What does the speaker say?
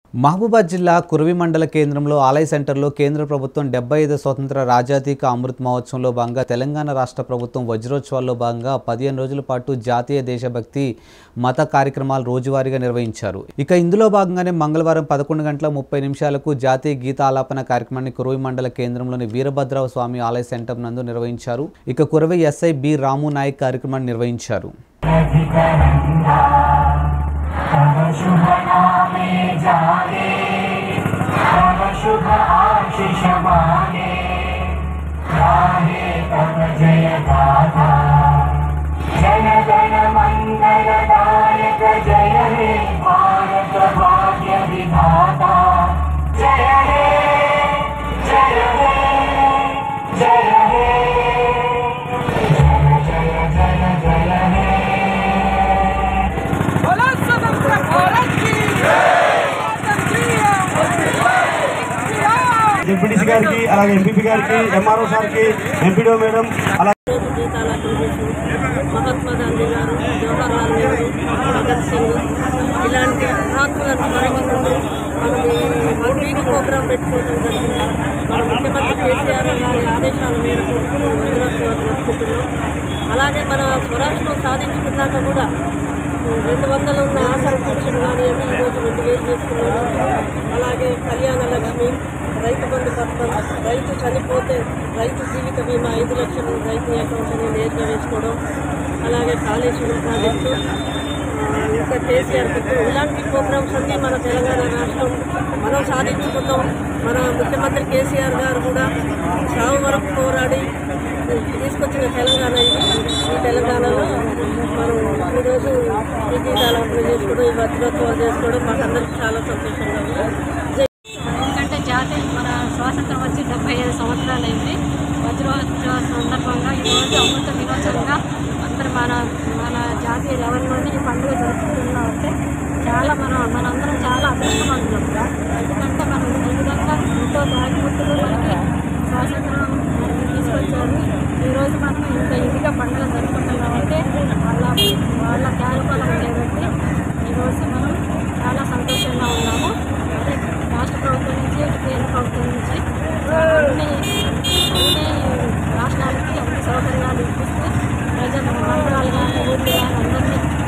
మహబూబాద్ జిల్లా కురవి మండల కేంద్రంలో ఆలయ సెంటర్లో కేంద్ర ప్రభుత్వం డెబ్బై ఐదు స్వతంత్ర రాజాతీక అమృత్ మహోత్సవంలో భాగంగా తెలంగాణ రాష్ట్ర ప్రభుత్వం వజ్రోత్సవాల్లో భాగంగా పదిహేను రోజుల పాటు జాతీయ దేశభక్తి మత కార్యక్రమాలు రోజువారీగా నిర్వహించారు ఇక ఇందులో భాగంగానే మంగళవారం పదకొండు గంటల ముప్పై నిమిషాలకు జాతీయ గీతాలాపన కార్యక్రమాన్ని కురవి మండల కేంద్రంలోని వీరభద్రవ స్వామి ఆలయ సెంటర్ నందు నిర్వహించారు ఇక కురవి ఎస్ఐ బి రాము నాయక్ కార్యక్రమాన్ని నిర్వహించారు शुभ नामे जागे तव शुभ आशीष मागे गाहे तव जय गाथा जन गण मंगलदायक जय हे भारत भाग्य विधाता जय हे जय हे जय हे जय जय जय जय हे बोलो स्वतंत्र भारत की स्वातंत्र्य జెడ్పీటీసీ గారికి అలాగే ఎంపీపీ గారికి ఎంఆర్ఓ సార్కి ఎంపీడీఓ మేడం అలాగే గీతాలకు మహాత్మా గాంధీ గారు జవహర్ లాల్ నెహ్రూ భగత్ సింగ్ ఇలాంటి మహాత్ములను స్మరించుకుంటూ మనం ఈ వన్ వీక్ ప్రోగ్రాం పెట్టుకోవడం జరిగింది మన ముఖ్యమంత్రి కేసీఆర్ గారి ఆదేశాల మేరకు వజ్రోత్సవాలు జరుపుకుంటున్నాం అలాగే మన స్వరాష్ట్రం సాధించుకున్నాక కూడా రెండు వందలు ఉన్న ఆసర పెన్షన్ కానీ అని ఈరోజు రెండు వేలు చేసుకున్నాము అలాగే కళ్యాణ లక్ష్మి రైతు బంధు పథకం రైతు చనిపోతే రైతు జీవిత బీమా ఐదు లక్షలు రైతు అకౌంట్ని నేరుగా వేసుకోవడం అలాగే కాళేశ్వరం ప్రాజెక్టు ఆ, ఇంకా కేసీఆర్ కిట్టు ఇలాంటి ప్రోగ్రామ్స్ అన్నీ మన తెలంగాణ రాష్ట్రం మనం సాధించుకుంటాం మన ముఖ్యమంత్రి కేసీఆర్ గారు కూడా చావు వరకు పోరాడి తీసుకొచ్చిన తెలంగాణ ఇది ఈ తెలంగాణలో మనం ఈరోజు ఈ గీతాలు చేసుకోవడం ఈ వజ్రోత్సవాలు చేసుకోవడం మాకందరికీ చాలా సంతోషంగా ఉంది జై ఎందుకంటే జాతీయ మన స్వాతంత్రం వచ్చి డెబ్బై ఐదు సంవత్సరాలు అయింది వజ్రోత్సవ సందర్భంగా ఈరోజు అమృత దినోత్సవంగా అందరూ మన మన జాతీయ లెవెల్ నుండి ఈ పండుగ జరుపుకుంటున్నాం అంటే చాలా మనం మనందరం చాలా అదృష్టవంతులం ఎందుకంటే మనం ఈ విధంగా ఎంతో త్యాగమూర్తులు మనకి స్వాతంత్రం మనకి తీసుకొచ్చారు ఈరోజు మనం ఇంత ఇదిగా పండుగ జరుపుకుంటున్నాం అంటే వాళ్ళ వాళ్ళ త్యాగఫలం చేయబట్టి ఈరోజు మనం చాలా సంతోషంగా ఉన్నాము అదే రాష్ట్ర ప్రభుత్వం నుంచి ఇటు కేంద్ర ప్రభుత్వం నుంచి అన్ని అన్ని రాష్ట్రాలకి అన్ని సౌకర్యాలు ఇప్పిస్తూ ప్రజలు మండలాలు కానీ ఊళ్ళు కానీ అందరినీ